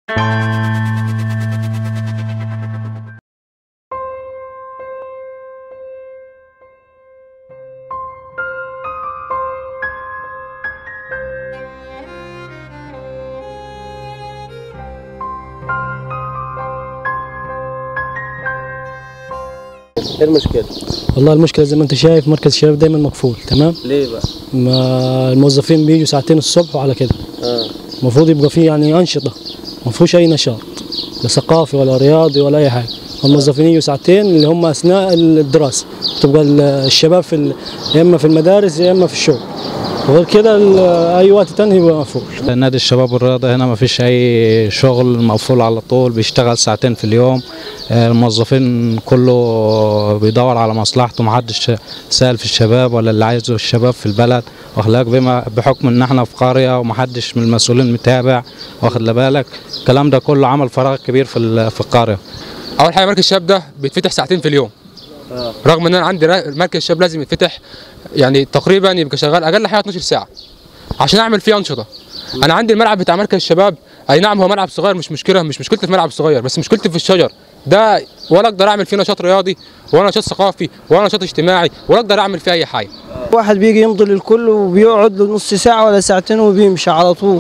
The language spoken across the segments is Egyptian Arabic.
ايه المشكله؟ والله المشكله زي ما انت شايف مركز الشباب دايما مقفول تمام ليه بقى؟ ما الموظفين بيجوا ساعتين الصبح وعلى كده اه المفروض يبقى فيه يعني انشطه ما فيهوش اي نشاط لا ثقافي ولا رياضي ولا اي حاجه الموظفين يجوا ساعتين اللي هم اثناء الدراسه تبقى ال- الشباب في ال- يا اما في المدارس يا اما في الشغل وغير كده ال- اي وقت تاني يبقى مقفول نادي الشباب والرياضة هنا ما فيش أي شغل مقفول على طول بيشتغل ساعتين في اليوم آه، الموظفين كله بيدور على مصلحته محدش سائل في الشباب ولا اللي عايزه الشباب في البلد واخد بالك بما بحكم إن احنا في قرية ومحدش من المسؤولين متابع واخد بالك الكلام ده كله عمل فراغ كبير في ال- في القرية اول حاجه مركز الشباب ده بيتفتح ساعتين في اليوم رغم ان انا عندي را- مركز الشباب لازم يتفتح يعني تقريبا يبقى شغال اقل حاجه 12 ساعه عشان اعمل فيه انشطه انا عندي الملعب بتاع مركز الشباب اي نعم هو ملعب صغير مش مشكله مش مشكلتي في الملعب الصغير بس مشكلتي في الشجر ده ولا اقدر اعمل فيه نشاط رياضي ولا نشاط ثقافي ولا نشاط اجتماعي ولا اقدر اعمل فيه اي حاجه واحد بيجي يمضي للكل وبيقعد له نص ساعة ولا ساعتين وبيمشي على طول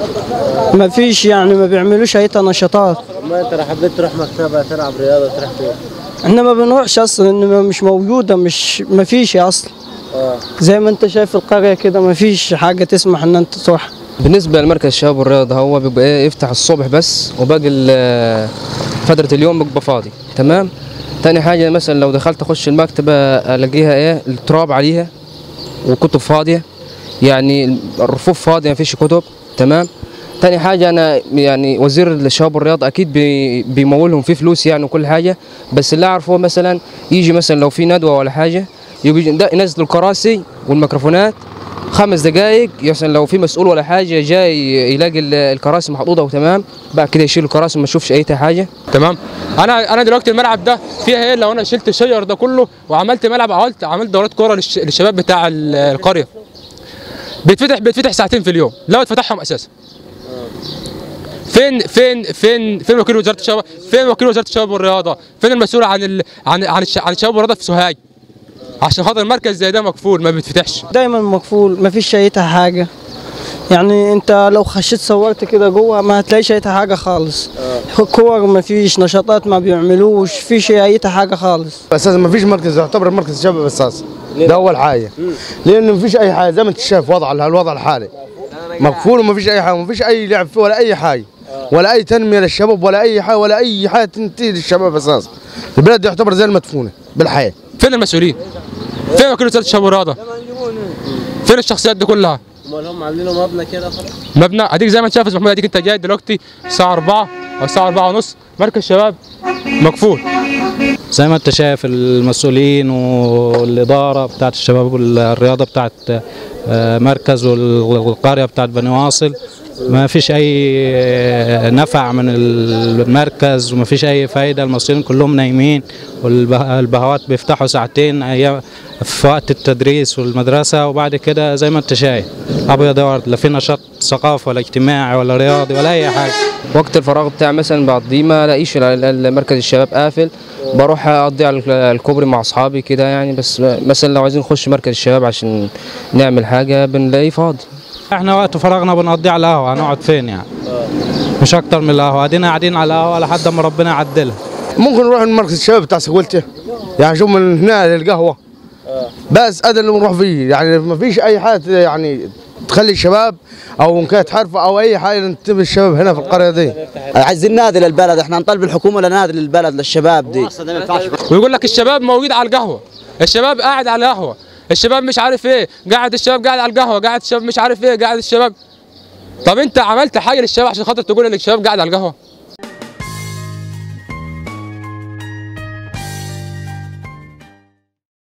ما فيش يعني ما بيعملوش أي نشاطات ما انت لو حبيت تروح مكتبه تلعب رياضه تروح فين؟ احنا ما بنروحش أصلا إنما مش موجودة مش ما فيش أصلا اه زي ما أنت شايف القرية كده ما فيش حاجة تسمح إن أنت تروح بالنسبة لمركز الشباب والرياضة هو بيبقى ايه يفتح الصبح بس وباقي ال- فترة اليوم بيبقى فاضي تمام تاني حاجة مثلا لو دخلت اخش المكتبة الاقيها ايه التراب عليها وكتب فاضية يعني الرفوف فاضية مفيش كتب تمام تاني حاجة أنا يعني وزير الشباب والرياضة أكيد بي- بيمولهم فيه فلوس يعني وكل حاجة بس اللي أعرفه مثلا يجي مثلا لو في ندوة ولا حاجة يجي ده- ينزلوا الكراسي والميكروفونات خمس دقائق مثلا لو في مسؤول ولا حاجة جاي يلاقي ال- الكراسي محطوطة وتمام بعد كده يشيل الكراسي ما يشوفش أي حاجة تمام انا انا دلوقتي الملعب ده فيها ايه لو انا شلت الشجر ده كله وعملت ملعب عملت عملت دورات كوره للش- للشباب بتاع ال- القريه بيتفتح بيتفتح ساعتين في اليوم لو اتفتحهم اساسا فين فين فين فين وكيل وزاره الشباب فين وكيل وزاره الشباب والرياضه فين المسؤول عن ال... عن عن, الش... عن الشباب والرياضه في سوهاج عشان خاطر مركز زي ده مقفول ما بيتفتحش دايما مقفول ما فيش أي حاجة يعني أنت لو خشيت صورت كده جوه ما هتلاقيش أي حاجة خالص كور ما فيش نشاطات ما بيعملوش فيش أي حاجة خالص اساسا ما فيش مركز يعتبر مركز شباب اساسا ده اول حاجه لانه ما فيش اي حاجه زي ما انت شايف وضع الوضع الحالي مقفول وما فيش اي حاجه ما فيش اي لعب فيه ولا اي حاجه ولا اي تنميه للشباب ولا اي حاجه ولا اي حاجه تنتهي للشباب اساسا البلد يعتبر زي المدفونه بالحياه فين المسؤولين فين وكيل وزاره الشباب والرياضه فين الشخصيات دي كلها امال هم عاملين له مبنى كده خلاص مبنى اديك زي ما انت شايف يا أستاذ محمود اديك انت جاي دلوقتي الساعه 4 او الساعه 4 ونص مركز شباب مقفول زي ما انت شايف المسؤولين والإدارة بتاعت الشباب والرياضة بتاعت آه، مركز وال- والقرية بتاعت بني واصل ما فيش أي آه، نفع من المركز وما فيش أي فايدة المسؤولين كلهم نايمين والبهوات بيفتحوا ساعتين أيام في وقت التدريس والمدرسة وبعد كده زي ما انت شايف أبيض وأبيض لا في نشاط ثقافي ولا اجتماعي ولا رياضي ولا أي حاجة وقت الفراغ بتاعي مثلا بقضيه ما الاقيش ال- ال- مركز الشباب قافل بروح اقضي على ال- الكوبري مع اصحابي كده يعني بس مثلا لو عايزين نخش مركز الشباب عشان نعمل حاجه بنلاقيه فاضي احنا وقت فراغنا بنقضيه على القهوة هنقعد فين يعني مش أكتر من القهوة ادينا قاعدين على القهوة لحد ما ربنا يعدلها ممكن نروح المركز الشباب بتاع سهولته يعني شوف من هنا للقهوه بس هذا اللي بنروح فيه يعني ما فيش اي حاجه يعني تخلي الشباب او ان كانت حرفه او اي حاجه تنتبه الشباب هنا في القريه دي عايزين نادي للبلد احنا نطالب الحكومه لنادي للبلد للشباب دي ويقول لك الشباب موجود على القهوه الشباب قاعد على القهوه الشباب مش عارف ايه قاعد الشباب قاعد على القهوه قاعد الشباب مش عارف ايه قاعد الشباب طب انت عملت حاجه للشباب عشان خاطر تقول ان الشباب قاعد على القهوه